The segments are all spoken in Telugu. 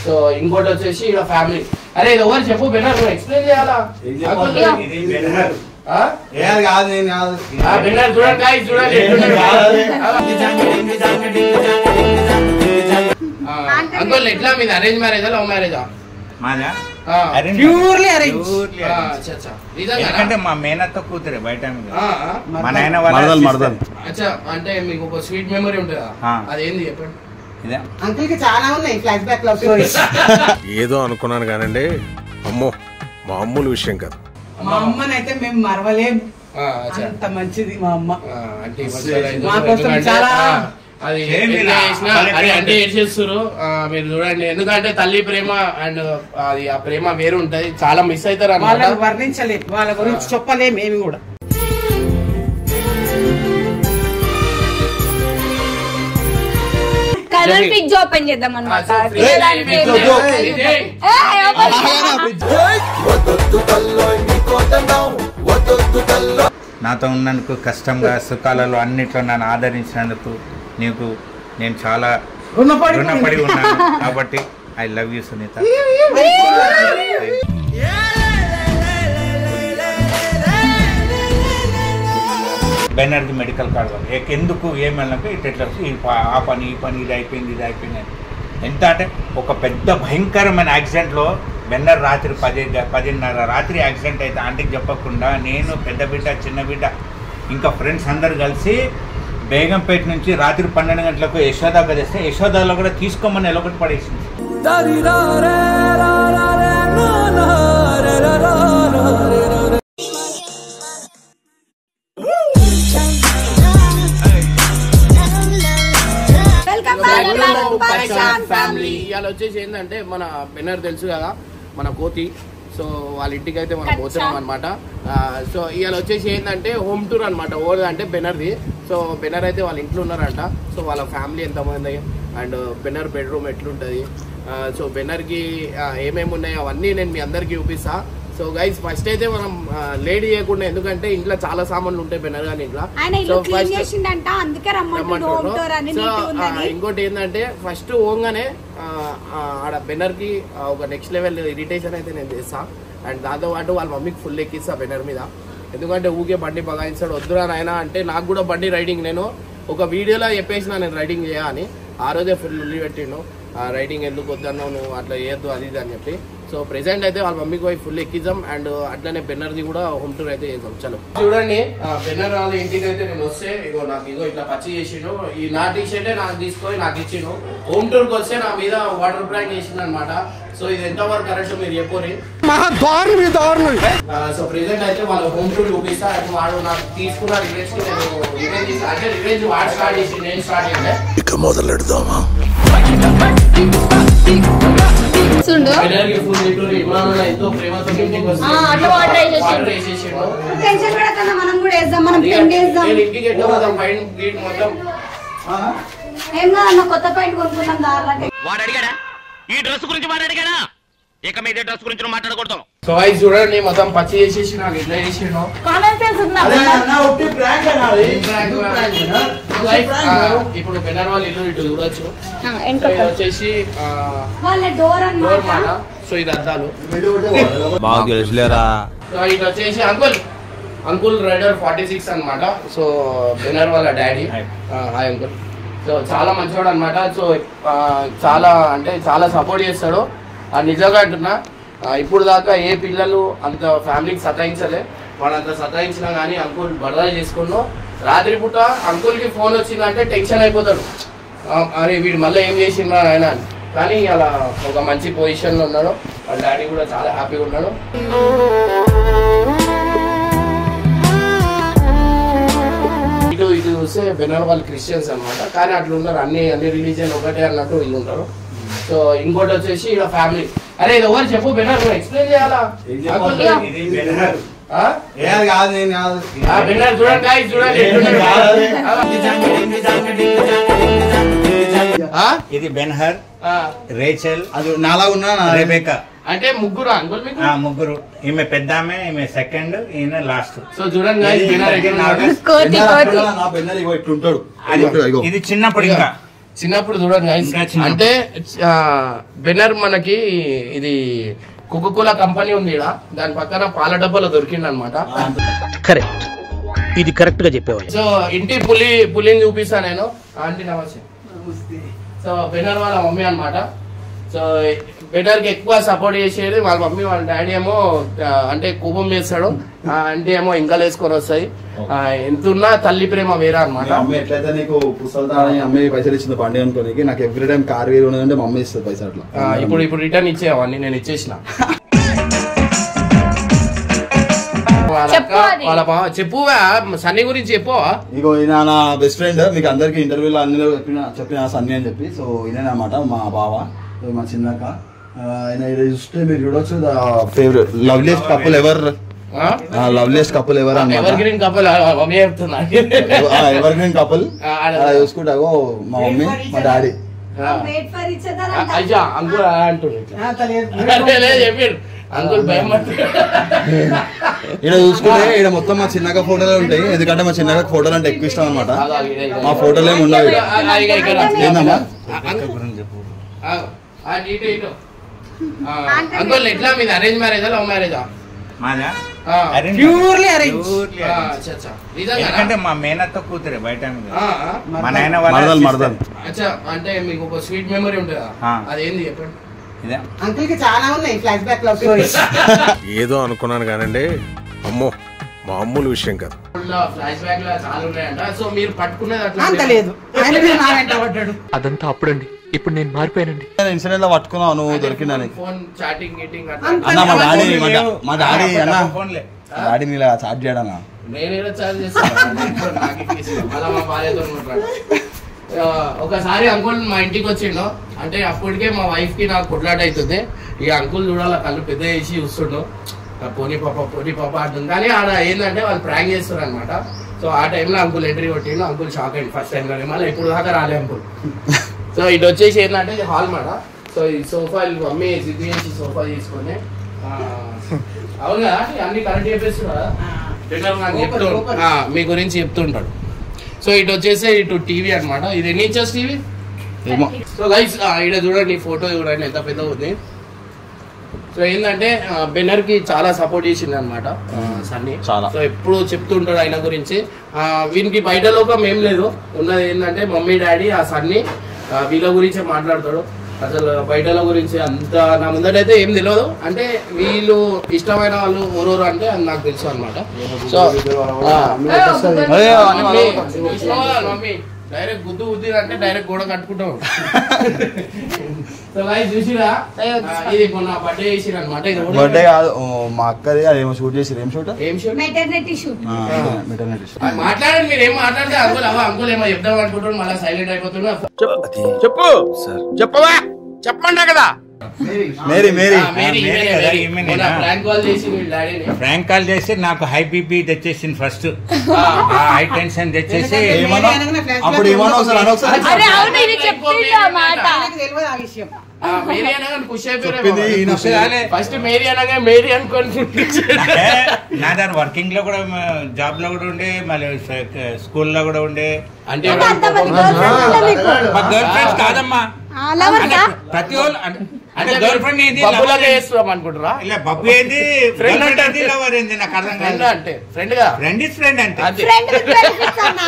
సో ఇంకోటి వచ్చేసి ఇలా ఫ్యామిలీ అరే ఇది ఎవరు చెప్పు బెనర్ నువ్వు ఎక్స్ప్లెయిన్ చేయాలా ఇది బెనర్ ఆ? ఏది కాదు నేను కాదు ఆ, బెనర్ చూడండి guys, చూడండి ఎట్లున్నాడు. ఆ, అంకుల్ ఎట్లా మీది అరేంజ్ మ్యారేజా లవ్ మ్యారేజా మాదా ఆ. Arrange ప్యూర్లీ అరేంజ్ Purely ఆ, arrange. అచ్చా, అచ్చా. నిజంగానా? ఎందుకంటే మా మేనత్త కూతురే బయట ఆమె కాదు. ఆ, ఆ. మా నాయన వాళ్ళ మరదలు, sister. మరదలు. అచ్చా అంటే మీకు ఒక స్వీట్ మెమరీ ఉంటుందా ఆ. అదేంది చెప్పండి ఇదే అంకుల్ కి చాలా ఉన్నాయి ఫ్లాష్ బ్యాక్ లవ్ స్టోరీస్ ఏదో అనుకున్నాను కానండి అమ్మో మామూలు విషయం కాదు మా అమ్మనైతే మేము మరవలేము ఆ, అచ్చా. అంత మంచిది మా అమ్మ ఆ, అంటే ఈ మధ్యలో ఇది మా కోసం ఎందుకంటే, చాలా- ఆ, అది ఏం ఎంత ఇలా చేసినా వాళ్ళ అది ప్రేమ అంటే ఏడ్చేస్తారు ఆ, మీరు చూడండి ఎందుకంటే తల్లి ప్రేమ అండ్ అది ఆ ప్రేమ వేరు ఉంటది చాలా మిస్ అవుతారు వాళ్ళని అన్నమాట వర్ణించలేం వాళ్ళ గురించి చెప్పలేం ఏమి కూడా కలర్ చెప్పి. పిక్ ఓపెన్ చేద్దాం ఆ, అనమాట సో ఫ్రీ తినడానికి మీకు ఏం లేదు. ఇది. ఏయ్, open నాతో ఉన్నందుకు కష్టంగా సుఖాలలో అన్నిట్లో నన్ను ఆదరించినందుకు నీకు నేను చాలా రుణపడి రుణపడి ఉన్నాను కాబట్టి ఐ లవ్ యూ సునీత బెనర్ది మెడికల్ కార్డు వాళ్ళు ఎక్- ఎందుకు ఏమన్నాక ఇట్లా ఇట్లా ఈ ప- ఆ పని ఈ పని ఇది అయిపోయింది ఇది అయిపోయింది అని. ఎంత అంటే ఒక పెద్ద భయంకరమైన యాక్సిడెంట్లో బెన్నర్ రాత్రి పది పదిన్నర రాత్రి యాక్సిడెంట్ అయితే ఆంటీకి చెప్పకుండా నేను పెద్ద బిడ్డ చిన్న బిడ్డ ఇంకా ఫ్రెండ్స్ అందరు కలిసి బేగంపేట నుంచి రాత్రి పన్నెండు గంటలకు యశోద కదేస్తే యశోదాలో కూడా తీసుకోమని ఎలగొట్టి పడేసింది welcome back to Pareshan family family ఇవాళ వచ్చేసి ఏంటంటే మన బెన్నర్ తెలుసు కదా మన కోతి సో వాళ్ళ ఇంటికి అయితే మనం కచ్చా. పోతున్నాం అనమాట సో ఇవాళ వచ్చేసి ఏంటంటే హోమ్ టూర్ అనమాట ఓల్డ్ అంటే బెనర్ది సో బెనర్ అయితే వాళ్ళ ఇంట్లో ఉన్నారంట సో వాళ్ళ ఫ్యామిలీ ఎంతమంది అండ్ బెనర్ బెడ్రూమ్ ఎట్లుంటుంది సో బెనర్కి ఏమేమి ఉన్నాయో అవన్నీ నేను మీ అందరికీ చూపిస్తా సో గైస్ ఫస్ట్ అయితే మనం లేడీ చేయకుండా ఎందుకంటే ఇంట్లో చాలా సామాన్లు ఉంటాయి బెనర్ కానీ ఇంట్లో ఆయన సో ఇల్లు క్లీన్ ఫస్ట్ చేసిండంట అందుకే రమ్మంటుండు హోమ్ టూర్ అని సో నీట్ ఆ, ఉందని ఇంకోటి ఏంటంటే ఫస్ట్ ఓంగానే ఆ, ఆ, ఆడ బెన్నర్ కి ఆ, ఒక నెక్స్ట్ లెవెల్ ఇరిటేషన్ అయితే నేను చేస్తా అండ్ దాంతో పాటు వాళ్ళ మమ్మీకి ఫుల్ ఎక్కిస్తా బెన్నర్ మీద ఎందుకంటే ఊకే బండి బగాయిస్తాడు వద్దురా నాయన అంటే నాకు కూడా బండి రైడింగ్ నేను ఒక వీడియోలో చెప్పేసిన నేను రైడింగ్ చేయ అని ఆ రోజే ఫుల్ ఉల్లి పెట్టిండు ఆ రైడింగ్ ఎందుకు వద్దన్నావు నువ్వు అట్లా చేయొద్దు అది ఇది అని చెప్పి సో ప్రెసెంట్ అయితే వాళ్ళ మమ్మీకి పోయి ఫుల్ ఎక్కిద్దాం అండ్ అట్లనే బెన్నర్ది కూడా హోమ్ టూర్ అయితే చేద్దాం చలో చూడండి ఆ బెన్నర్ వాళ్ళ ఇంటికి అయితే నేను వస్తే ఇగో నాకు ఇగో ఇట్లా పచ్చి చేసిండు ఈ నా టీ షర్టే నాకు తీసుకొని నాకు ఇచ్చిండు హోమ్ టూర్ కి వస్తే నా మీద వాటర్ ప్లాంట్ చేసిండు అనమాట సో ఇది ఎంతవరకు కరెక్ట్ మీరు చెప్పori సో ప్రెసెంట్ అయితే వాళ్ళ హోమ్ టూర్ చూపిస్తా అయితే వాడు నాకు తీసుకున్న రివెంజ్ కి నేను రివెంజ్ ఇస్తా అంటే రివెంజ్ వాడు స్టార్ట్ చేసి నేను స్టార్ట్ చేయండి ఇక మొదలెడదామా చూడు బెన్నర్కి ఫుల్ ఇటు ఇమానుల్లా ఎంతో ప్రేమతో ఇంటికి వస్తే ఆ, అట్లా water వేసేసిండు. వాటర్ వేసేసిండు టెన్షన్ పడకన్నా మనం కూడా వేద్దాం మనం పెయింట్ వేద్దాం నేను ఇంటికి ఎట్లా పోదాం పైన గేట్ మొత్తం ఏం కాదన్న కొత్త పెయింట్ కొనుక్కున్నాం దారిలో వాడు అడిగాడా ఈ డ్రెస్ గురించి వాడు అడిగాడా ఇక మీద డ్రెస్ గురించి నువ్వు మాట్లాడకూడదు సో అవి చూడండి మొత్తం పచ్చి చేసేసి నాకు ఎట్లా చేసిండు కామన్ సెన్స్ ఉందా ఇప్పుడు బెనర్ వాళ్ళు ఇల్లు ఇటు చూడొచ్చు ఆ, సో వెనక ఇది వచ్చేసి వాళ్ళ డోర్ డోర్ మాట అన్నమాట సో ఇది అద్దాలు బాగా తెలుసులేరా సో ఇటు వచ్చేసి uncle uncle rider forty six అనమాట సో బెనర్ వాళ్ళ daddy Hi. Hi uncle so చాలా మంచివాడు అనమాట సో ఆ, చాలా అంటే చాలా సపోర్ట్ చేస్తాడు ఆ, నిజంగా అంటున్నా ఆ, ఇప్పుడు దాకా ఏ పిల్లలు అంత ఫ్యామిలీకి సతాయించలే వాడు అంత సతాయించినా కానీ అంకుల్ బడదా చేసుకున్నాం రాత్రిపూట అంకుల్కి ఫోన్ వచ్చిందంటే టెన్షన్ అయిపోతాడు ఆ, అరే వీడు మళ్ళీ ఏం చేసిండ్రా ఆయన అని. కానీ అలా ఒక మంచి పొజిషన్లో ఉన్నాడు వాళ్ళ డాడీ కూడా చాలా హ్యాపీగా ఉన్నాడు ఇటు ఇటు చూస్తే బెనర్ వాళ్ళు క్రిస్టియన్స్ అన్నమాట కానీ అట్లా ఉన్నారు అన్ని అన్ని రిలీజియన్ ఒకటే అన్నట్టు వీళ్ళు ఉంటారు సో ఇంకోటి వచ్చేసి ఇలా ఫ్యామిలీ అరే ఇది ఎవరు చెప్పు బెనర్ నువ్వు ఎక్స్ప్లెయిన్ చేయాలా ఏం చెప్పాలి? అంకుల్, ఇది బెనర్ ఆ? ఏది కాదు నేను కాదు ఆ, బెనర్ చూడండి guys, చూడండి ఎట్లున్నాడు. ఆ? ఇది బెన్హర్ ఆ. రేచల్ అది నాలా ఉన్నా నా రెబేకా అంటే ముగ్గురు అంకుల్ మీకు ఆ ముగ్గురు ఈమె పెద్ద ఆమె ఈమె సెకండ్ ఈయన లాస్ట్ సో చూడండి guys, బెనర్ ఎట్లున్నాడు. కోతి కోతి నా పెన్నది ఇగో ఇట్లుంటాడు అది ఇగో. ఇది చిన్నప్పుడు ఇంకా చిన్నప్పుడు చూడండి guys. ఇంకా చిన్నప్పుడు. అంటే ఆ, బెనర్ మనకి ఇది కోకోకోలా కంపెనీ ఉంది ఈడ దాని పక్కన పాల డబ్బాలో దొరికింది అనమాట కరెక్ట్ ఇది కరెక్ట్ గా చెప్పేవా సో ఇంటి పులి పులిని చూపిస్తా నేను ఆంటీ నమస్తే సో బెనర్ వాళ్ళ మమ్మీ అన్నమాట సో బెనర్ కి ఎక్కువ సపోర్ట్ చేసేది వాళ్ళ మమ్మీ వాళ్ళ డాడీ ఏమో ఆ, అంటే కోపం చేస్తాడు ఆ ఆంటీ ఏమో ఇంకా వేసుకొని వస్తాయి ఆ, ఎంత ఉన్నా తల్లి ప్రేమ వేరే మీ అనమాట అమ్మ ఎట్లయితే నీకు పుస్తకాలు తాగని అమ్మ పైసలు ఇచ్చింది బండి అనుకోనికి నాకు ఎవ్రీ టైం కార్ వేరు ఉన్నదంటే మా అమ్మ ఇస్తుంది పైసలు అట్లా ఇప్పుడు ఇప్పుడు రిటర్న్ ఇచ్చేవన్నీ నేను ఇచ్చేసిన వాళ్ళ చెప్పు అక్క- అది. వాళ్ళ బావ చెప్పువా సన్నీ గురించి చెప్పు ఇగో ఈయన నా బెస్ట్ ఫ్రెండ్ మీకు అందరికి ఇంటర్వ్యూలో అన్ని చెప్పిన చెప్పిన సన్నీ అని చెప్పి సో ఈయన అనమాట మా బావ సో మా చిన్నక్క ఆ, ఆయన ఇది చూస్తే మీరు చూడొచ్చు the favourite loveliest couple ever loveliest couple ever ever అనమాట గ్రీన్ కపుల్ మమ్మీ చెప్తున్నా ఎవర్ గ్రీన్ కపుల్ ఆ, ఆడ- అలా చూసుకుంటాగో మా మమ్మీ మా daddy wait for each other అయ్యా అంకుల్ అంటుండ్రు ఇట్లా. ఆ, తెలియదు. అరే, లేదు చెప్పాడు అంకుల్ భయం ఈడ చూసుకుంటే ఈడ మొత్తం మా చిన్నగా ఫోటోలు ఉంటాయి ఎందుకంటే మా చిన్నగా ఫోటోలు అంటే ఎక్కువ ఇష్టం అనమాట మా ఫోటోలు ఏమి ఉండవు ఈడ. ఏందమ్మా అంకుల్ ఎట్లా మీది అరేంజ్ మ్యారేజా లవ్ మ్యారేజా మాదా Arrange purely arrange Purely arrange. ఎందుకంటే అంటే మా మేనత్త కూతురే బయట ఆమె కాదు. మా నాయన వాళ్ళ మరదలు sister. మరదలు అచ్చా అంటే మీకు ఒక స్వీట్ మెమరీ ఉంటుంది కదా ఆ. అదేంది చెప్పండి ఇదే అంకుల్ కి చాలా ఉన్నాయి ఫ్లాష్ బ్యాక్ లవ్ స్టోరీస్ ఏదో అనుకున్నాను కానండి అమ్మో మామూలు విషయం కాదు ఫ్లాష్ బ్యాక్ లా చాలా ఉన్నాయంట సో మీరు పట్టుకునేది అంత అట్లా లేదు ఆయన మీద నా వెంట పడ్డాడు అదంతా అప్పుడండి ఇప్పుడు నేను మారిపోయానండి ఇన్సిడెంట్ లో పట్టుకున్నావు నువ్వు దొరికిందని ఫోన్ చాటింగ్ గీటింగ్ అంత అన్న మా డాడీ మా డా- లేవు. మా డాడీ అన్న ఫోన్లే మా డాడీ ఇలా చాట్ చేయడన్నా నేను ఏదో చార్జ్ చేస్తాను నాకు ఇప్పిస్తున్నా. మళ్ళా మా భార్యతో మాట్లాడు. ఆ, ఒకసారి అంకుల్ మా ఇంటికి వచ్చిండు అంటే అప్పటికే మా వైఫ్ కి నాకు కొట్లాట అవుతుంది ఈ అంకుల్ చూడాల కళ్ళు పెద్ద వేసి చూస్తుండు ఆ, పోనీ పాప పోనీ పాప అంటుంది కానీ ఆడ ఏంటంటే వాళ్ళు ప్రాంక్ చేస్తారు అనమాట సో ఆ టైంలో అంకుల్ ఎంట్రీ కొట్టిండు అంకుల్ షాక్ అయింది ఫస్ట్ టైం కానీ మళ్ళీ ఇప్పుడు దాకా రాలే అంకుల్ సో ఇటు వచ్చేసి ఏంటంటే ఇది హాల్ మాట సో ఈ సోఫా వీళ్ళ మమ్మీ సిద్ధి చేసి సోఫా తీసుకొని ఆ, అవును కదా అన్ని కరెక్ట్ చెప్పేస్తున్నా డిన్నర్ నాకు చెప్తూ ఆ, మీ గురించి చెప్తుంటాడు సో ఇటు వచ్చేసి ఇటు టీవీ అన్నమాట ఇది ఎన్ని ఇంచెస్ టీవీ ఏమో సో గైస్ ఇక్కడ చూడండి ఫోటో చూడండి ఎంత పెద్ద ఉంది సో ఏంటంటే బెనర్ కి చాలా సపోర్ట్ చేసింది అనమాట సన్నీ చాలా. సో ఎప్పుడు చెప్తుంటాడు ఆయన గురించి ఆ, వీనికి బయట లోకం ఏం లేదు ఉన్నది ఏంటంటే మమ్మీ డాడీ ఆ సన్నీ ఆ, వీళ్ళ గురించే మాట్లాడతాడు అసలు బయటల గురించి అంత నా ముందటైతే ఏం తెలియదు అంటే వీళ్ళు ఇష్టమైన వాళ్ళు ఊరూరు అంటే అది నాకు తెలుసు అనమాట సో ఆ, అదే అన్ని మమ్మీ, వాళ్ళ- ఇష్టం కదా మమ్మీ డైరెక్ట్ గుద్దు గుద్ది అంటే డైరెక్ట్ గోడ కట్టుకుంటాం సో guys చూసిరా ఆ, ఇది మొన్న బర్త్డే చేసిరు అనమాట ఇది కూడా- బర్త్డే కాదు ఓ, మా అక్కది అదేమో షూట్ చేసి ఏం షూట్ ఏం షూట్ మెటర్నిటీ షూట్ మెటర్నిటీ ఆ, మాట్లాడండి మీరు ఏం మాట్లాడితే అంకుల్ అవ్వ అంకుల్ ఏమో చెప్దాం అనుకుంటున్నాడు మళ్ళీ సైలెంట్ అయిపోతున్నాడు చెప్పు చెప్పవా చెప్పండి కదా మేరీ మేరీ ఆ, మేరీ, మేరీ ఈమెనే, కదా, మేరీ. ఈమెనేనా? మొన్న prank call చేసి వీళ్ళ డాడీని ఫ్రాంక్ కాల్ చేసి నాకు హై బీపీ తెచ్చేసింది ఫస్ట్ హై టెన్షన్ తెచ్చేసి ఏమన్నా అప్పుడు ఏమన్నా ఒకసారి అన్న ఒకసారి అరే అవును ఇది చెప్పిండు ఆ మాట నాకు తెలియదు ఆ విషయం ఆ, మేరీ అనగానే ఖుషి చెప్పింది ఈయన చూడాలి. ఫస్ట్ మేరీ అనగా మేరీ అనుకొని అంటే నా దాని వర్కింగ్ లో కూడా జాబ్ లో కూడా ఉండే మళ్ళీ స్కూల్లో కూడా ఉండే అంటే అంటే అంతమంది girl friends ఉందా మీకు? మా గర్ల్ ఫ్రెండ్స్ కాదమ్మా ఆ, lovers అంటే ఆ? ప్రతి వాళ్ళు అంటే- అంటే గర్ల్ ఫ్రెండ్ ఏంది బబ్బులాగా lover ఏంది? చేస్తున్నాం అనుకుంటారా ఇలా బబ్బు ఏంది ఫ్రెండ్ అంటే లవర్ ఏంది నాకు అర్థం ఫ్రెండ్ కాదు అంటే ఫ్రెండ్ గా ఫ్రెండ్ ఇస్ ఫ్రెండ్ అంటే అంతే Friend with benefits అన్నా.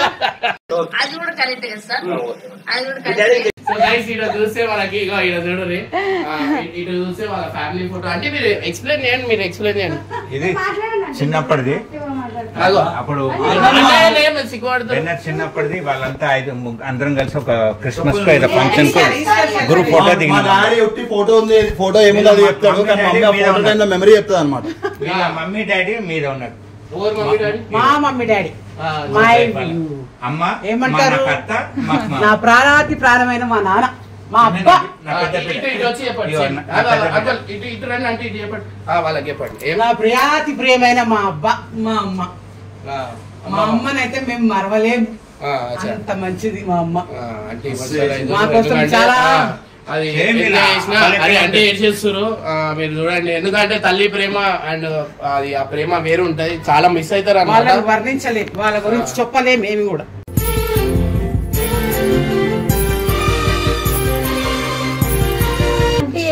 సో గైస్ ఇటు చూస్తే మనకి ఇగో ఇటు చూడరి ఆ, ఇటు- ఇటు చూస్తే వాళ్ళ ఫ్యామిలీ ఫోటో అంటే మీరు ఎక్స్ప్లెయిన్ చేయండి మీరు ఎక్స్ప్లెయిన్ చేయండి ఇది చిన్నప్పటిది అగో అప్పుడు మాట్లాడండి, ఏం లేదు, సిగ్గుపడుతుంది. బెన్నర్ చిన్నప్పటిది వాళ్ళంతా ఐదు ముగ్గు- అందరం కలిసి ఒక క్రిస్మస్ కు ఏదో ఫంక్షన్ కు గ్రూప్ ఫోటో మా దిగిన డాడీ ఒట్టి ఫోటో ఉంది ఫోటో ఏముంది అది చెప్తాడు కానీ మమ్మీ ఆ ఫోటో టైంలో మెమరీ చెప్తుంది అనమాట వీళ్ళ మమ్మీ డాడీ మీద ఉన్నారు ఎవరు మమ్మీ డాడీ మా మమ్మీ డాడీ ఆ, మై వాళ్ళ అమ్మ ఏమంటారు? మా అత్త మా మా- నా ప్రాణాతి ప్రాణమైన మా నాన్న మా అబ్బ నా ఆ, పెద్ద ఇటు- బిడ్డ. ఇటు వచ్చి చెప్పండి ఇదిగో సేమ్. నా- అగో, నా పెద్ద అగో, బిడ్డ. ఇటు ఇటు రండి అంటే ఇటు చెప్పండి ఆ, వాళ్ళకి చెప్పండి ఏం నా ప్రియాతి ప్రియమైన మా అబ్బ మా అమ్మ ఆ, మా అమ్మనైతే మేము మరవలేము ఆ, అచ్చా. అంత మంచిది మా అమ్మ ఆ, అంటే ఈ మధ్యలో ఇది మా కోసం ఎందుకంటే, చాలా- ఆ, అది ఏం ఎంత ఇలా చేసినా వాళ్ళకి అది ఏం అంటే ఏం చేస్తారు మీరు చూడండి ఎందుకంటే తల్లి ప్రేమ అండ్ అది ఆ ప్రేమ వేరు ఉంటది చాలా మిస్ అవుతారు వాళ్ళని అన్నమాట వర్ణించలేము వాళ్ళ గురించి చెప్పలేము ఏమి కూడా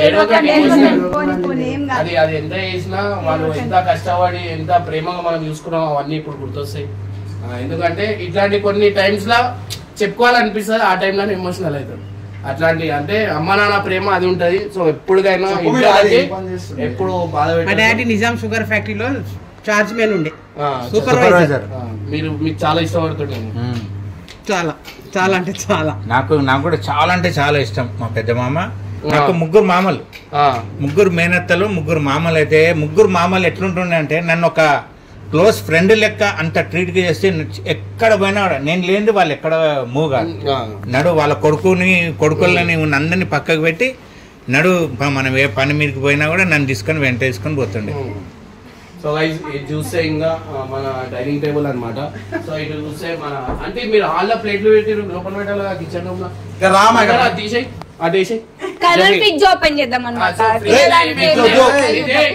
ఏడవకండి, ఏడవకండి. పోనీ, పోనీ, ఏం కాదు. అది అది ఎంత చేసినా వాళ్ళు ఎంత కష్టపడి ఎంత ప్రేమగా మనం చూసుకున్నాం అవన్నీ ఇప్పుడు గుర్తొస్తాయి ఆ, ఎందుకంటే ఇట్లాంటి కొన్ని టైమ్స్ లా చెప్పుకోవాలనిపిస్తుంది ఆ టైంలో ఎమోషనల్ అవుతుంది అట్లాంటి అంటే అమ్మ నాన్న ప్రేమ అది ఉంటది సో ఎప్పుడుకైనా చెప్పు ఇంట్లో మీరు అది అయితే ఏం పని చేస్తున్నారు? ఎప్పుడు బాధ మా పెట్టదు. డాడీ నిజాం షుగర్ ఫ్యాక్టరీలో చార్జ్ మ్యాన్ ఉండే ఆ, సూపర్వైజర్ ఆ, మీరు మీకు చాలా ఇష్టపడుతుండే ఉమ్. చాలా చాలా అంటే చాలా నాకు నాకు కూడా చాలా అంటే చాలా ఇష్టం మా పెద్ద మామ నాకు ముగ్గురు మామలు ఆ, ముగ్గురు మేనత్తలు ముగ్గురు మామలు అయితే ముగ్గురు మామలు ఎట్లుంటుండే అంటే నన్ను ఒక క్లోజ్ ఫ్రెండ్ లెక్క అంత ట్రీట్ చేస్తే ఎక్కడ పోయినా కూడా నేను లేనిది వాళ్ళు ఎక్కడ మూవ్ కాదు ఆ. నడు వాళ్ళ కొడుకుని కొడుకులని అందరినీ పక్కకు పెట్టి నడు ప- మనం ఏ పని మీదకి పోయినా కూడా నన్ను తీసుకొని వెంట తీసుకొని పోతుండే సో గైస్ ఇది చూస్తే ఇంకా ఆ, మన డైనింగ్ టేబుల్ అన్నమాట సో ఇటు చూస్తే మన అంటే మీరు హాల్ లో ప్లేట్లు పెట్టి లోపల పెట్టాలి కిచెన్ రూమ్ లో ఇక రామా ఇక. అది తీసేయి అది తీసేయి కలర్ పిక్స్ ఓపెన్ చేద్దాం అనమాట ఆ, so fridge ఏ, ఇది ఏ, ఇది. ఏ,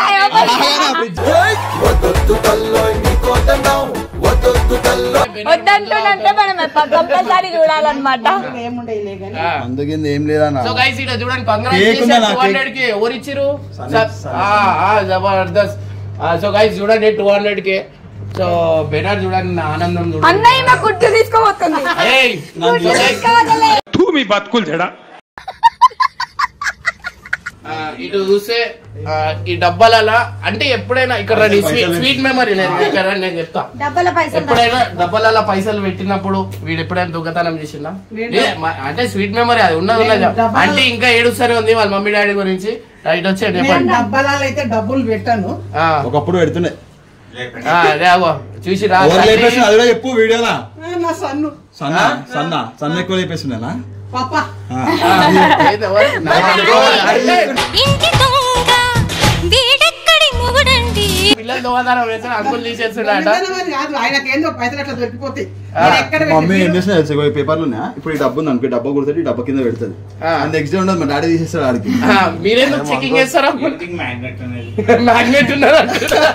వద్దంటుండంటే మనం కంపల్సరీ చూడాలన్నమాట ఏముండే లే కానీ ఆ. అందుకింది ఏం లేదన్న సో గైస్ ఇక్కడ చూడండి Cake ఉందా నా టూ cake? హండ్రెడ్ కి ఎవరు ఇచ్చిరు సన్నీ- సన్నీ. జబర్దస్త్ సో గైస్ చూడండి టూ హండ్రెడ్ కి సో బెనర్ చూడండి నా ఆనందం చూడండి అన్నయ్య మా కుట్టు తీసుకోబోతుంది ఏయ్, కుట్టు so guys, తీసుకోవట్లే. ఆ, ఇటు చూస్తే ఆ, ఈ డబ్బాలలో అంటే ఎప్పుడైనా ఇక్కడ రండి, పైసలు స్వీట్ పెట్టి- స్వీట్ మెమరీ నేను ఇక్కడ రండి, నేను చెప్తా డబ్బల పైసలు ఎప్పుడైనా డబ్బాలలో పైసలు పెట్టినప్పుడు వీడు ఎప్పుడైనా దొంగతనం చేసిందా నేను- లే, మ- అంటే స్వీట్ మెమరీ అది ఉన్నది ఉన్నది నేను డబ్బాలో- అంటే ఇంకా ఏడుస్తూనే ఉంది వాళ్ళ మమ్మీ డాడీ గురించి ఇటు వచ్చే నేను చెప్పండి డబ్బాలలో అయితే డబ్బులు పెట్టాను ఆ, ఒకప్పుడు పెడుతుండే ఆ, అదే అగో చూసి రా ఓవర్ లేపేసి అది కూడా చెప్పు వీడియోలా ఆ, నా సన్ను సన్న సన్న సన్న ఎక్కువ లేపేస్తుండేనా పాప ఆ. ఏది ఎవరు? నా అంటే ఇంటి దొంగ వీడెక్కడి మొగుడండి పిల్లలు దొంగతనం వేస్తే అంకుల్ తీసేస్తుండట దొంగతనం అని కాదు ఆయనకి ఏందో పైసలు అట్లా దొరికిపోతాయి ఆ, నేను ఎక్కడ మమ్మీ ఏం పెట్టి- చేసిన తెలుసు ఇగో ఈ పేపర్లు ఉన్నాయా ఇప్పుడు ఈ డబ్బు ఉంది అనుకో ఈ డబ్బా కుడుతుంది ఈ డబ్బా కింద పెడుతుంది ఆ. నెక్స్ట్ డే ఉండదు మా డాడీ తీసేస్తాడు ఆడికి ఆ, మీరెందుకు చెకింగ్ చేస్తారా మ్యాగ్నెట్ అనేది మ్యాగ్నెట్ ఉన్నారు అంటున్నారా?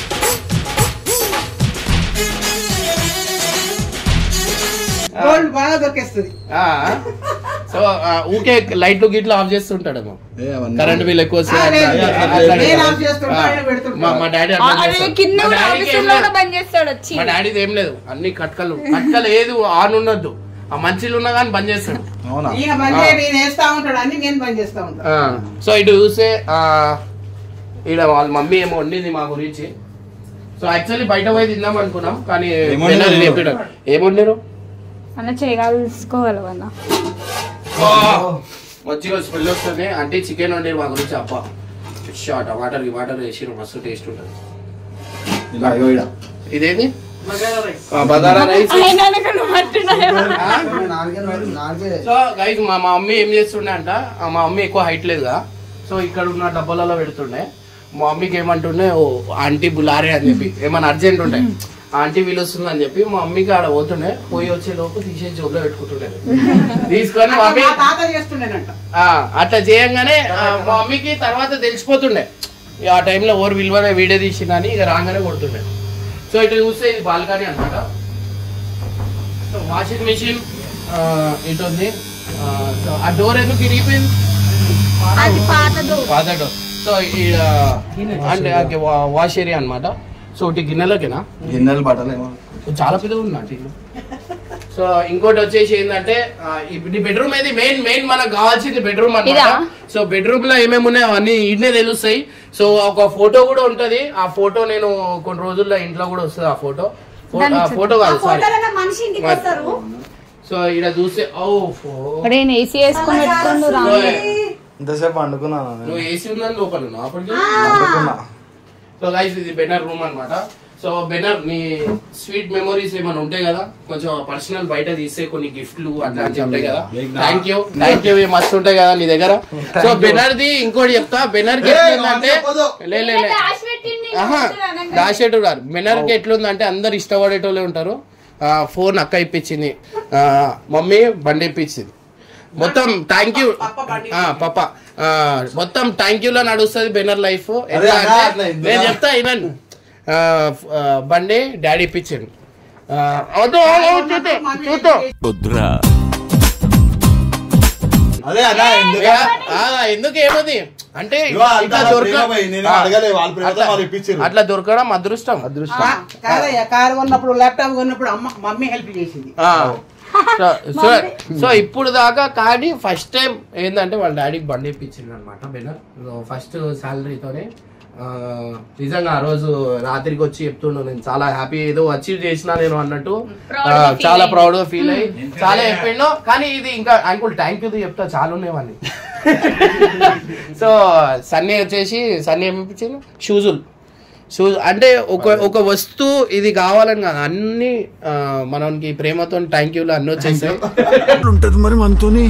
గోల్డ్ బాగా దొరికేస్తుంది ఆ, సో ఆ, ఊకే లైట్లు గిట్లు ఆఫ్ చేస్తుంటాడేమో ఏ అవన్నీ. కరెంట్ బిల్ ఎక్కువ వస్తే ఆ, లేదు, అట్లా- లేదు, అట్లా- లేదు. నేను ఆఫ్ చేస్తుంటా, ఆ, ఆయన పెడుతుంటాడు. మా- మా డాడీ ఆ, అట్లా అరే చేస్తాడు. కింద మా కూడా డాడీకి ఏం ఆఫీసులో కూడా లేదు. బంద్ చేస్తాడు వచ్చి మా డాడీది ఏం లేదు అన్ని కట్కలు కట్కలు ఏది ఆన్ ఉండొద్దు ఆ మంచిలు ఉన్నా కానీ బంద్ చేస్తాడు అవునా ఈయన బంద్ చేయ నేను వేస్తా ఉంటాడు అన్ని నేను బంద్ చేస్తా ఉంటాను ఆ, సో ఇటు చూస్తే ఆ, ఈడ వాళ్ళ మమ్మీ ఏమో వండింది మా గురించి సో యాక్చువల్లీ బయట పోయి తిందాం అనుకున్నాం కానీ ఏం వండినారు? పిల్లలు చెప్పాడు. ఏం వండారు అన్న చేయగలుసుకోగలవన్నా మంచిగా స్మెల్ వస్తుంది అంటే చికెన్ వండి మా గురించి అబ్బా షార్ట్ టమాటర్ వాటర్ వేసి మస్తు టేస్ట్ ఉంటుంది ఇలా ఇగో ఈడ. ఇదేంటి ఆ, బగారా రైస్ అయినా నాకు నువ్వు అంటున్నావా? సో గైస్ మా మా మమ్మీ ఏం చేస్తుండే అంట ఆ, మా మమ్మీ ఎక్కువ హైట్ లేదుగా సో ఇక్కడ ఉన్న డబ్బాలలో పెడుతుండే మా మమ్మీకి ఏమంటుండే ఓ ఆంటీ బులారే అని చెప్పి ఏమన్నా అర్జెంట్ ఉండే ఆంటీ పిలుస్తుంది అని చెప్పి మా మమ్మీకి ఆడ పోతుండే పోయి వచ్చే లోపు తీసేసి జోబులో పెట్టుకుంటుండే తీసుకొని మా మమ్మీ మా తాత చేస్తుండేనంట ఆ, అట్లా చేయంగానే ఆ, మా మమ్మీకి తర్వాత తెలిసిపోతుండే ఇక ఆ టైంలో ఓవర్ విలువనే వీడియో తీసిందని ఇక రాగానే కొడుతుండే సో ఇటు చూస్తే ఇది బాల్కనీ అనమాట సో వాషింగ్ మిషన్ ఇటు ఉంది ఆ, సో ఆ డోర్ ఎందుకు ఇరిగిపోయింది అది పాతదు పాత డోర్ సో ఈడ అంటే వాష్ ఏరియా అనమాట సో ఒకటి గిన్నెలకేనా గిన్నెలు బట్టలు ఏమో చాలా పెద్దగా ఉంది అంటే ఇల్లు సో ఇంకోటి వచ్చేసి ఏంటంటే ఆ, ఇప్పుడు ఈ బెడ్రూమ్ అయితే మెయిన్ మెయిన్ మనకు కావాల్సింది బెడ్రూమ్ అన్నమాట ఇదా? సో బెడ్రూమ్ లో ఏమేమి ఉన్నాయో అవన్నీ ఈడనే తెలుస్తాయి సో ఒక ఫోటో కూడా ఉంటది ఆ ఫోటో నేను కొన్ని రోజుల్లో ఇంట్లో కూడా వస్తుంది ఆ ఫోటో దాన్ని చూ- ఫోటో కాదు సారీ మనిషి ఇంటికి వస్తారు సో ఇక్కడ చూస్తే ఓ ఫో అరే నేను ఏసీ వేసుకొని పెట్టుకోండు రా ఇంతసేపు వండుకున్నాను నువ్వు ఏసీ ఉందని లోపల ఉన్నావు అప్పటికి సో గైస్ ఇది బెనర్ రూమ్ అన్నమాట సో బెనర్ నీ స్వీట్ మెమరీస్ ఏమైనా ఉంటాయి కదా కొంచెం పర్సనల్ బయట తీస్తే కొన్ని గిఫ్ట్లు అట్లాంటివి ఉంటాయి కదా థ్యాంక్ యూ థ్యాంక్ యూ మస్తు ఉంటాయి కదా నీ దగ్గర సో బెనర్ ది ఇంకోటి చెప్తా బెనర్ కి ఎట్లుందంటే లే లే లే ఆహా దాశెట్టు గారు బెనర్ కి ఎట్లుందంటే అందరు ఇష్టపడేటోళ్ళే ఉంటారు ఆ, ఫోన్ అక్క ఇప్పించింది ఆ, మమ్మీ బండి ఇప్పించింది మొత్తం థ్యాంక్ యూ పప్ప ఆ, మొత్తం థ్యాంక్ యూ లో నడుస్తుంది బెనర్ లైఫ్ ఎట్లా అన్నా, అంటే అట్లా ఎందుకు? నేను చెప్తా ఇవన్ బండి డాడీ ఇప్పించాడు ఆ, వద్దు, వద్దు, చూద్దాం, చూద్దాం. అదే అన్నా ఎందుకు ఇక, ఆ, ఎందుకు ఏమది అంటే ఇగో అంతా ఇట్లా నా దొరక- ప్రేమ పోయి, నేను ఆ, అడగలే, వాళ్ళ ప్రేమతో అట్లా- వాళ్ళు ఇప్పించారు. అట్లా దొరకడం అదృష్టం కా- కాదయ్యా కారు కొన్నప్పుడు ల్యాప్టాప్ కొన్నప్పుడు అమ్మ మమ్మీ హెల్ప్ చేసింది ఆ. సో సో సో ఇప్పుడు దాకా కానీ ఫస్ట్ టైం ఏంటంటే వాళ్ళ డాడీకి బండి ఇప్పించింది అనమాట బెనర్ ఫస్ట్ శాలరీతోనే నిజంగా ఆ రోజు రాత్రికి వచ్చి చెప్తుండు నేను చాలా హ్యాపీ ఏదో అచీవ్ చేసినా నేను అన్నట్టు ఆ, చాలా ప్రౌడ్ గా ఫీల్ అయ్యి చాలా చెప్పిండు కానీ ఇది ఇంకా అంకుల్ థ్యాంక్ యూ చెప్తా చాలా ఉండేవాడిని సో సన్నీ వచ్చేసి సన్నీ ఏమి ఇప్పించింది షూజులు షూజ్ అంటే ఒక ఒక వస్తువు ఇది కావాలని కాదు అన్ని ఆ, మనకి ప్రేమతో థ్యాంక్ యూలు అన్ని వచ్చేసాయి ఉంటది మరి మనతోని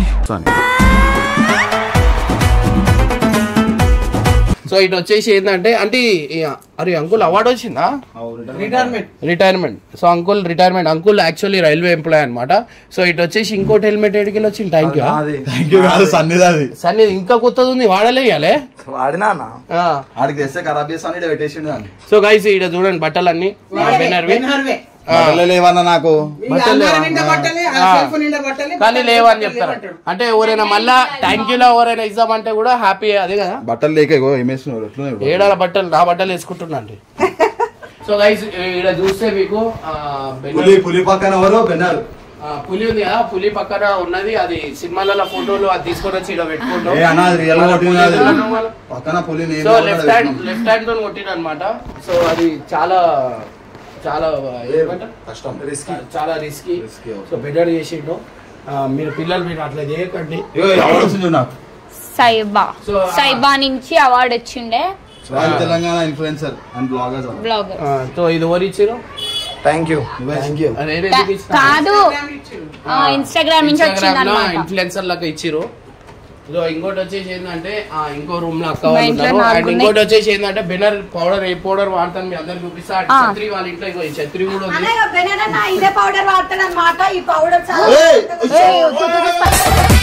సో ఇటు వచ్చేసి ఏంటంటే అంటే ఈ- అరే అంకుల్ అవార్డు వచ్చిందా retirement retirement so uncle retirement uncle actually railway employee అనమాట సో ఇటు వచ్చేసి ఇంకోటి హెల్మెట్ ఎడికి వచ్చింది థ్యాంక్ యూ థ్యాంక్ యూ కాదు సన్నిధి అది సరే ఇంకా కొత్తది ఉంది వాడలే ఇయ్యాలే వాడినా ఆ. ఆడికి తెస్తే ఖరాబ్ చేస్తాను ఇక్కడ పెట్టేసిండు దాన్ని సో గైస్ ఇక్కడ చూడండి బట్టలన్నీ బెనర్వి బెనర్వే. ఆ. బట్టలే లేవన్నా నాకు ఈ అల్మారా నిండా బట్టలే ఆ ఆ. సెల్ఫ్ నిండా బట్టలే కానీ బట్టలు లేవని లేవు చెప్తారు అంటాడు. అంటే ఎవరైనా మళ్ళా థ్యాంక్ యూలో ఎవరైనా ఇద్దామంటే కూడా హ్యాపీ అదే కదా బట్టలు లేక ఇగో ఏమేస్తున్నారు ఎట్లున్నాయి ఏడాల బట్టలు నా బట్టలు వేసుకుంటున్నా అండి సో గైస్ ఇక్కడ చూస్తే మీకు ఆ, బెన్న- పులి పులి పక్కన ఎవరు బెన్నారు ఆ, పులి ఉంది కదా పులి పక్కన ఉన్నది అది సినిమాలలో ఫోటోలు అది తీసుకొని వచ్చి ఇక్కడ పెట్టుకుంటాం ఏ అన్నా, అది real గా కొట్టింది అది. పులి ఉన్నాం వాళ్ళ. పక్కన పులి నేను so left hand left hand తో కొట్టిన అనమాట సో అది చాలా చాలా ఏమంటారు? కష్టం చాలా risky Risky, okay. So better చేసిండు ఆ, మీరు పిల్లలు మీరు అట్లా చేయకండి ఇగో ఎవరు వచ్చిండు నాకు సైబా So, ఆ- సైబా నుంచి అవార్డు వచ్చిండే royal Telangana influencer and bloggers blogger ఆ, సో ఇది ఎవరు ఇచ్చారు థ్యాంక్ యూ థ్యాంక్ యూ అది ఏది ఎందుకు ఇచ్చినారు? కాదు ఇన్స్టాగ్రామ్ ఇచ్చిండు. ఇన్స్టాగ్రామ్ నుంచి వచ్చింది అనమాట ఇన్ఫ్లుయెన్సర్ లాగా ఇచ్చిరు ఇదో ఇంకోటి వచ్చేసి ఏంటంటే ఆ, ఇంకో రూమ్ లో అక్క మా వాళ్ళు ఇంట్లో ఉన్నారు నాలుగు అండ్ ఉన్నాయి. ఇంకోటి వచ్చేసి ఏంటంటే బెనర్ పౌడర్ ఏ పౌడర్ వాడతాను మీ అందరికి చూపిస్తా అటు ఆ. ఛత్రి వాళ్ళ ఇంట్లో ఇంకో ఈ ఛత్రి కూడా ఉంది అన్నయ్య బెనరన్న ఇదే పౌడర్ వాడతాడు అనమాట ఈ పౌడర్ చాలా ఏయ్, ఏయ్, వద్దు, వద్దు, వద్దు.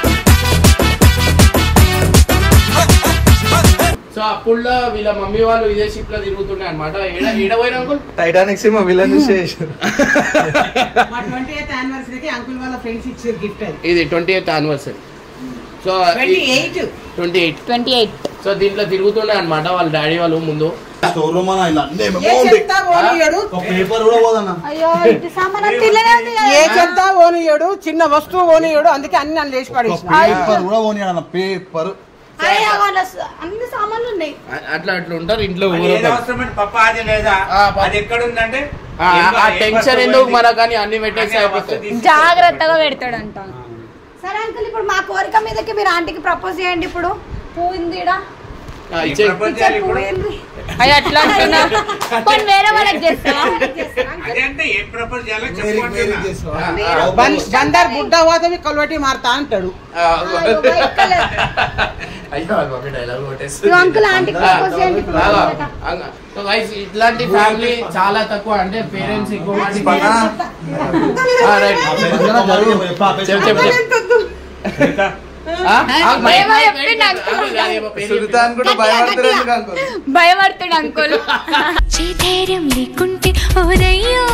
సో అప్పుడులో వీళ్ళ మమ్మీ వాళ్ళు ఇదే షిప్ లో తిరుగుతుండే అనమాట ఏడపోయిన అంకుల్ టైటానిక్ సినిమా విలన్ చేసారు మా ట్వంటీ ఎయిత్ యానివర్సరీకి అంకుల్ వాళ్ళ ఫ్రెండ్స్ ఇచ్చారు గిఫ్ట్ అది ఇది twenty eighth anniversary so twenty eight twenty eight twenty eight so దీంట్లో తిరుగుతుండే అనమాట వాళ్ళ డాడీ వాళ్ళు ముందు స్టోర్ రూమ్ అన్న ఇలా అన్ని ఏమేమో ఏ ఉంది. చెత్త ఓనియడు ఒక పేపర్ కూడా పోదన్నా అయ్యో ఇంటి సామాన్ అంతా ఇల్లనే ఉంది కదా. ఏ చెత్త ఓనియడు చిన్న వస్తువు ఓనియడు అందుకే అన్ని నన్ను లేచి ఒక పడేసిన పేపర్ కూడా పోనీ అన్న పేపర్ అయ్యో, వాళ్ళ స- అన్ని సామాన్లు ఉన్నాయి అ- అట్లా అట్లా ఉంటారు ఇంట్లో అది ఊరు ఏది అవసరమంటే పప్ప అది లేదా ఆ, పప్ప. అది ఎక్కడ ఉందంటే ఆ ఆ టెన్షన్ ఎందుకు మనకు కానీ అన్ని పెట్టేసి అయిపోతుంది జాగ్రత్తగా పెడతాడంట సరే అంకుల్ ఇప్పుడు మా కోరిక మీదకి మీరు ఆంటీకి ప్రపోజ్ చేయండి ఇప్పుడు పువ్వుంది ఈడ. ఆ, ఇచ్చే ప్రపంచ- ఇచ్చే పువ్వు ఏంది? అయ్యో అట్లా అంటున్నా పోనీ వేరే వాళ్ళకి చేస్తావా అదే అంటే ఏం ప్రపోజ్ చేయాలో చెప్పుకుంటున్నా బందర్ బుడ్డ పోతే కలవటి మారుతా అంటాడు ఆ, అయ్యో, వైట్ కలర్. అయ్యో మమ్మీ డైలాగ్ కొట్టేస్తుంది ఇదిగో అంకుల్ ఆంటీకి ప్రపోజ్ చేయండి ఇప్పుడు. బాగా. అంగ- సో guys, ఇట్లాంటి ఫ్యామిలీ చాలా తక్కువ అంటే పేరెంట్స్ ఎక్కువ మందికి- ఆ, right. చెప్పు, చెప్పు, చెప్పు. ఆ? ఆ, మైక్, ఏమో మైక్, చెప్పిండు మైక్, అంకుల్. అంకుల్, అదేమో పేరు సుల్తాన్ కూడా భయపడతారు ఎందుకు అంకుల్ భయపడుతుడు అంకుల్ ధైర్యం లేకుంటే ఓరయ్యో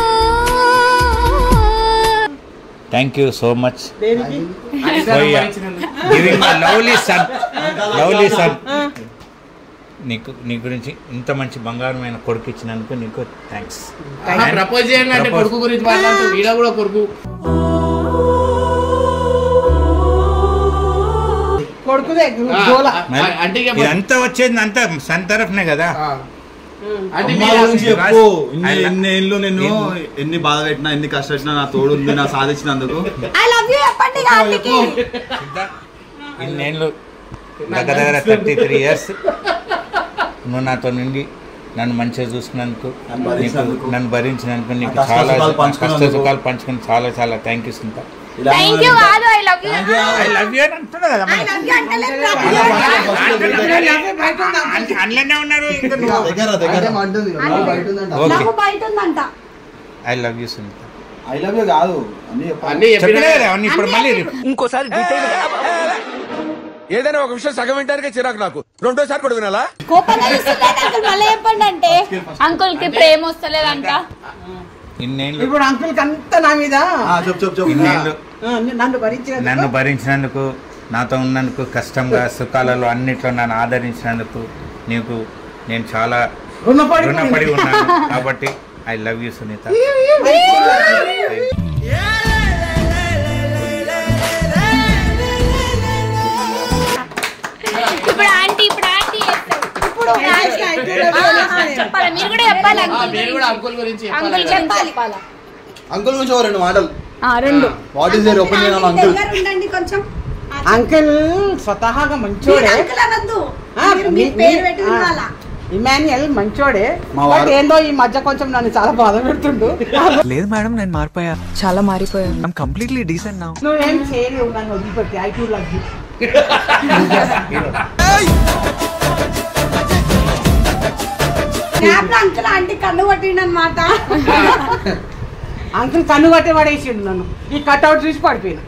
థ్యాంక్ యూ సో మచ్ దేనికి అది సార్ సంపాదించినందుకు. Giving lovely son lovely son నీకు నీ గురించి ఇంత మంచి బంగారమైన కొడుకు ఇచ్చినందుకు నీకు థ్యాంక్స్ ఆహా, ప్రపోజ్ చేయండి అంటే కొడుకు గురించి మాట్లాడుతూ ఈడ కూడా కొడుకు కొడుకుదే ఆ, గోల ఆ, అంటే ఇక ఇదంతా వచ్చేది అంతా సన్ తరఫునే కదా ఆ. అంటే అమ్మా మీరు గురించి చెప్పు ఇన్ని I love- ఎన్ని ఏళ్ళు నేను ఎన్ని బాధ పెట్టినా ఎన్ని కష్టపెట్టినా నా తోడు ఉంది నా సాధించినందుకు ఐ లవ్ యూ చెప్పండి ఇక ఆంటీకి ఇన్నేళ్ళు దగ్గర దగ్గర థర్టీ త్రీ ఇయర్స్ నువ్వు నాతో నుండి నన్ను మంచిగా చూసినందుకు నన్ను భరించినందుకు. నీకు- నన్ను భరించినందుకు నీకు నా కష్ట చాలా సుఖాలు కష్ట పంచుకున్నందుకు. సుఖాలు పంచుకుని చాలా చాలా థ్యాంక్ యూ సుంత ఇలా థ్యాంక్ యూ కాదు I love you I love you అని అంటున్నా కదా ఐ లవ్ యూ అంటలేదు బయట ఉందా? అందులోనే ఉన్నారు ఇంకా నా దగ్గర దగ్గర ఓకే నాకు బయట ఉందంట I love you Sunitha I love you కాదు అన్ని చెప్పాలి. అన్ని చెప్పినా చెప్పినా కదా అవన్నీ ఇప్పుడు మళ్ళీ ఇంకోసారి ఏదైనా ఒక విషయం సగం వింటానికే చిరాకు నాకు రెండోసారి కూడా వినాలా కోపంగా చూస్తుందంట అంకుల్ మళ్ళీ చెప్పండి అంటే అంకుల్ కి ప్రేమ వస్తలేదంట ఇన్నేళ్ళు ఇప్పుడు అంకుల్ అంతా నా మీద ఆ, చెప్పు చెప్పు చెప్పు ఇన్నేళ్ళు ఆ, నన్ను భరించిన నన్ను భరించినందుకు నాతో ఉన్నందుకు కష్టంగా సుఖాలలో అన్నిట్లో నన్ను ఆదరించినందుకు నీకు నేను చాలా రుణపడి రుణపడి ఉన్నాను కాబట్టి ఐ లవ్ యూ సునీత ఇప్పుడు ఆంటీ ఇప్పుడు ఆంటీ చేస్తారు. ఇప్పుడు ఆ, చెప్పాలా మీరు కూడా చెప్పాలి ఆ, అంకుల్ మీరు కూడా అంకుల్ గురించి అంకుల్ చెప్పాలి కదా. చెప్పాలి చెప్పాలా అంకుల్ గురించి ఓ రెండు మాటలు ఆ, రెండు what is their opinion on uncle దగ్గర ఉండండి కొంచెం అంకుల్ స్వతహాగా మీరు మంచోడే అంకుల్ అనొద్దు ఆ, మీరు మీ మీ- పేరు మీ- పెట్టి ఆ. పిలవాలా? ఇమాన్యుయల్ మంచోడే మా బట్ వారు- ఏందో ఈ మధ్య కొంచెం నన్ను చాలా బాధ పెడుతుండు లేదు మేడం నేను మారిపోయా చాలా మారిపోయారు ఐమ్ కంప్లీట్లీ డీసెంట్ నౌ నువ్వేం చేయలేవు నన్ను వదిలిపెట్టి I too love you lab లో అంకుల్ ఆంటీ కన్ను కొట్టిండు అనమాట అంకుల్ కన్ను కట్టి పడేసిండు నన్ను ఈ కట్అవుట్ చూసి పడిపోయినా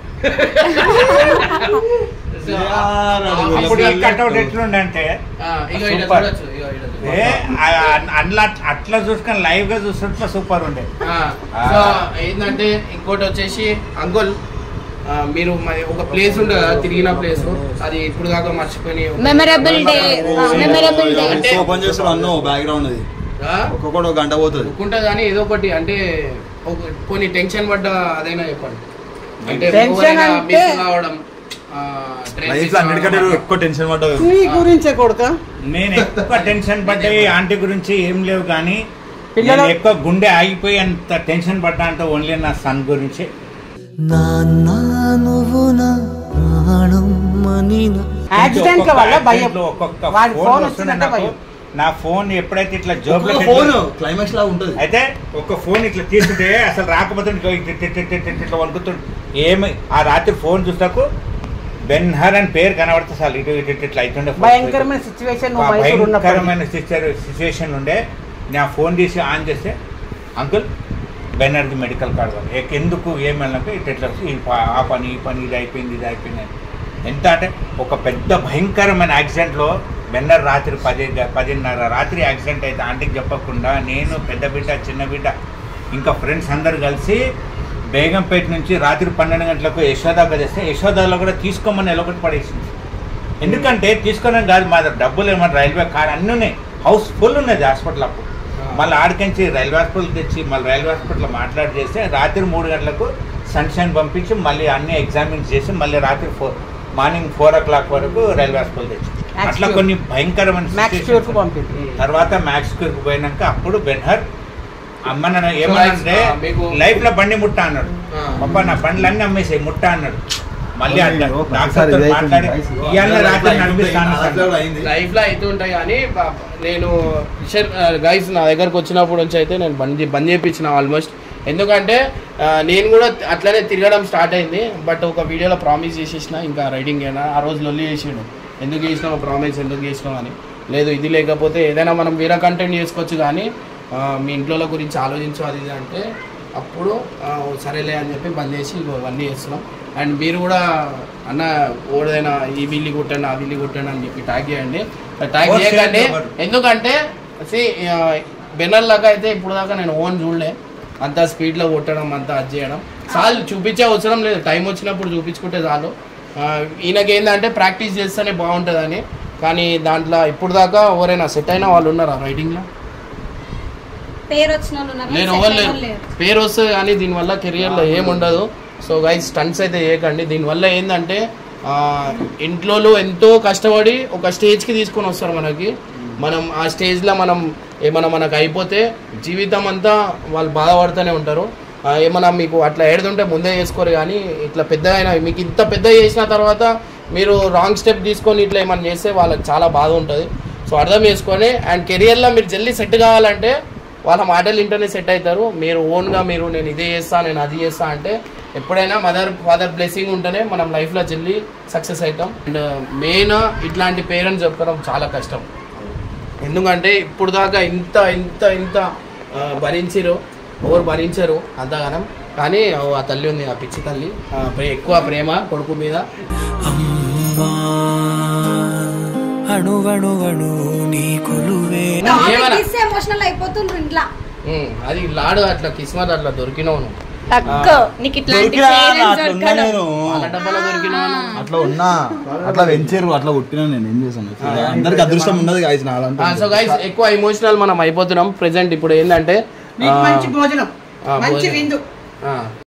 అప్పుడు ఈ కట్అవుట్ ఎట్లుండే అంటే ఆ, ఇగో ఈడ సూపర్. చూడొచ్చు, ఇగో ఈడ చూడొచ్చు. ఏ, ఆ- ఆ- అట్లా అట్లా చూసుకొని లైవ్ గా చూస్తుంటే సూపర్ ఉండే ఆ, సో ఏంటంటే ఇంకోటి వచ్చేసి అంకుల్ ఆ, మీరు మరి ఒక ప్లేస్ ఉంటుంది కదా తిరిగిన ప్లేస్ అది ఇప్పుడు దాకా మర్చిపోయి మెమరబుల్ డే మెమరబుల్ డే అంటే- ఓపెన్ చేస్తాడు అన్నో బ్యాక్గ్రౌండ్ అది ఒక్కొక్కటి ఒక గంట పోతుంది ఒక్కుంటుంది కానీ ఏదో ఒకటి అంటే ఒక కొన్ని టెన్షన్ పడ్డ అదైనా చెప్పండి అంటే Tension ఎవరైనా అంటే- miss కావడం ఆ, train లైఫ్ miss లో అన్నిటికంటే కావడం. ఎక్కువ టెన్షన్ పడ్డావు నీ గురించే కొడుక నేను ఎక్కువ టెన్షన్ పడ్డాయి ఆంటీ గురించి ఏం లేవు కానీ పిల్లలు- నేను ఎక్కువ గుండె ఆగిపోయి అంత టెన్షన్ పడ్డా అంటే ఓన్లీ నా సన్ గురించి నాన్న నువ్వు నా ప్రాణం మనిన యాక్సిడెంట్ ఒక్కొక్క వల్ల భయం accident లో ఒక్కొక్క వాడి ఫోన్ ఫోన్ వస్తుండే వచ్చిందంటే నాకు. భయం నా ఫోన్ ఎప్పుడైతే ఇట్లా జోబులో ఫోన్ క్లైమాక్స్ లాగా ఉంటుంది అయితే ఒక ఫోన్ ఇట్లా తీసుకుంటే అసలు రాకపోతే ఇట్లా ఇట్లా ఇట్లా ఇట్లా ఇట్లా ఇట్లా వణుకుతుండే ఏమి ఆ రాత్రి ఫోన్ చూస్తాకు బెన్హర్ అని పేరు కనబడితే అసలు ఇటు ఇటు ఇటు ఇట్లా అవుతుండే phone. భయంకరమైన సిచ్యువేషన్ ఆ మైసూర్ ఉన్నప్పుడు భయంకరమైన సిచ్యువేషన్ ఉండే నా ఫోన్ తీసి ఆన్ చేస్తే అంకుల్ బెనర్ది మెడికల్ కార్డు వాళ్ళు ఎక్- ఎందుకు ఏమన్నాక ఇట్లా ఇట్లా ఈ ప- ఆ పని ఈ పని ఇది అయిపోయింది ఇది అయిపోయింది అని. ఎంత అంటే ఒక పెద్ద భయంకరమైన యాక్సిడెంట్లో బెన్నర్ రాత్రి పది పదిన్నర రాత్రి యాక్సిడెంట్ అయితే ఆంటీకి చెప్పకుండా నేను పెద్ద బిడ్డ చిన్న బిడ్డ ఇంకా ఫ్రెండ్స్ అందరు కలిసి బేగంపేట నుంచి రాత్రి పన్నెండు గంటలకు యశోదాగా చేస్తే యశోదాలో కూడా తీసుకోమని ఎలొకటి పడేసింది ఎందుకంటే తీసుకోవడం కాదు మా దగ్గర డబ్బులు ఏమన్నా రైల్వే కార్ అన్నీ ఉన్నాయి హౌస్ ఫుల్ ఉన్నది హాస్పిటల్ అప్పుడు మళ్ళీ ఆడికించి రైల్వే హాస్పిటల్ తెచ్చి మళ్ళీ రైల్వే హాస్పిటల్ మాట్లాడి చేస్తే రాత్రి మూడు గంటలకు సన్షైన్ పంపించి మళ్ళీ అన్ని ఎగ్జామిన్స్ చేసి మళ్ళీ రాత్రి four morning four o'clock వరకు రైల్వే హాస్పిటల్ తెచ్చి Max అట్లా Cure. కొన్ని భయంకరమైన మ్యాక్స్ situations క్యూర్ కు పంపింది తర్వాత మ్యాక్స్ కి పోయినాక అప్పుడు బెన్హర్ అమ్మ నన్ను ఏమన్నాడంటే ఆ, మీకు- లైఫ్ లో బండి ముట్ట అన్నాడు ఆ. పప్ప నా బండ్లన్నీ అమ్మేసాయి ముట్ట అన్నాడు మళ్ళీ ఓకే, అట్లా ఓకే. డాక్టర్ ఒకసారి తో ఇదైతుంది, మాట్లాడి guys. ఇవాళ రాత్రి అట్లా నడిపిస్తాను అట్లా కూడా అయింది లైఫ్ లో అయితే ఉంటాయి కానీ బ- నేను గైస్ నా దగ్గరకు వచ్చినప్పుడు నుంచి అయితే నేను బంద్ చే- బంద్ చేయించిన ఆల్మోస్ట్ ఎందుకంటే ఆ, నేను కూడా అట్లనే తిరగడం స్టార్ట్ అయింది బట్ ఒక వీడియోలో ప్రామిస్ చేసేసిన ఇంకా రైడింగ్ అయినా ఆ రోజు లొల్లి చేసిండు ఎందుకు చేసినావు ప్రామిస్ ఎందుకు చేసినావు అని లేదు ఇది లేకపోతే ఏదైనా మనం వేరే కంటెంట్ చేసుకోవచ్చు కానీ ఆ, మీ ఇంట్లో గురించి ఆలోచించు అది ఇది అంటే అప్పుడు ఆ, సరేలే అని చెప్పి బంద్ చేసి ఇగో ఇవన్నీ చేస్తున్నాం అండ్ మీరు కూడా అన్న ఓడైనా ఈ బిల్లి కొట్టండి ఆ బిల్లి కొట్టండి అని చెప్పి ట్యాగ్ చేయండి ట్యాగ్ ఓ, చేయకండి చేయొద్దు ఎవరు. ఎందుకంటే see, ఆ, బెన్నర్ లాగా అయితే ఇప్పుడు దాకా నేను ఓన్ చూడలే అంత స్పీడ్లో కొట్టడం అంతా అది చేయడం చాలు చూపించే అవసరం లేదు టైం వచ్చినప్పుడు చూపించుకుంటే చాలు ఆ, ఈయనకి ఏంటంటే ప్రాక్టీస్ చేస్తేనే బాగుంటుందని కానీ దాంట్లో ఇప్పుడు దాకా ఎవరైనా సెట్ అయిన వాళ్ళు ఉన్నారా రైడింగ్లో పేరు వచ్చిన వాళ్ళు ఉన్నారు, లేరు set ఎవరు అయిన లేరు వాళ్ళు లేరు. పేరు వస్తుంది కానీ దీనివల్ల కెరియర్లో ఏముండదు సో గైస్ స్టంట్స్ అయితే చేయకండి దీనివల్ల ఏంటంటే ఆ, ఇంట్లో ఎంతో కష్టపడి ఒక స్టేజ్కి తీసుకొని వస్తారు మనకి మనం ఆ స్టేజ్లో మనం ఏమైనా మనకు అయిపోతే జీవితం అంతా వాళ్ళు బాధపడుతూనే ఉంటారు ఆ, ఏమన్నా మీకు అట్లా ఏడుతుంటే ముందే చేసుకోరు కానీ ఇట్లా పెద్ద అయినా మీకు ఇంత పెద్ద చేసిన తర్వాత మీరు రాంగ్ స్టెప్ తీసుకొని ఇట్లా ఏమైనా చేస్తే వాళ్ళకి చాలా బాధ ఉంటుంది సో అర్థం చేసుకొని అండ్ కెరియర్లో మీరు జల్దీ సెట్ కావాలంటే వాళ్ళ మాటలు ఇంటనే సెట్ అవుతారు మీరు ఓన్గా మీరు నేను ఇదే చేస్తా నేను అది చేస్తా అంటే ఎప్పుడైనా మదర్ ఫాదర్ బ్లెస్సింగ్ ఉంటేనే మనం లైఫ్లో జల్దీ సక్సెస్ అవుతాం అండ్ మెయిన్ ఇట్లాంటి పేరెంట్స్ చెప్పడం చాలా కష్టం ఎందుకంటే ఇప్పుడు దాకా ఇంత ఇంత ఇంత ఆ, భరించిరు ఎవరు భరించరు అంతగానం కానీ ఆ తల్లి ఉంది ఆ పిచ్చి తల్లి ఆ, ప్రే- ఎక్కువ ప్రేమ కొడుకు మీద అణువణువణు నీ కొలువే టాపిక్ ఏమన్నా? తీస్తే ఎమోషనల్ అయిపోతుండ్రు ఇంట్లో ఉమ్, అది లాడు అట్లా కిస్మత్ అట్లా దొరికినావు నువ్వు తక్కువ నీకు ఇట్లాంటి దొరికినా చేయలేని అట్లా ఉన్నా దొరకడం. నేను వాళ్ళ డబ్బాలో దొరికిన అట్లా ఉన్నా అట్లా వెంచారు అట్లా కొట్టినా నేను ఏం చేశాను అందరికి అదృష్టం ఉన్నది గాయస్ నాలంటే సో గైస్ ఎక్కువ ఎమోషనల్ మనం అయిపోతున్నాం ప్రెసెంట్ ఇప్పుడు ఏంటంటే నీకు మంచి భోజనం ఆ, మంచి భోజనం. విందు ఆ,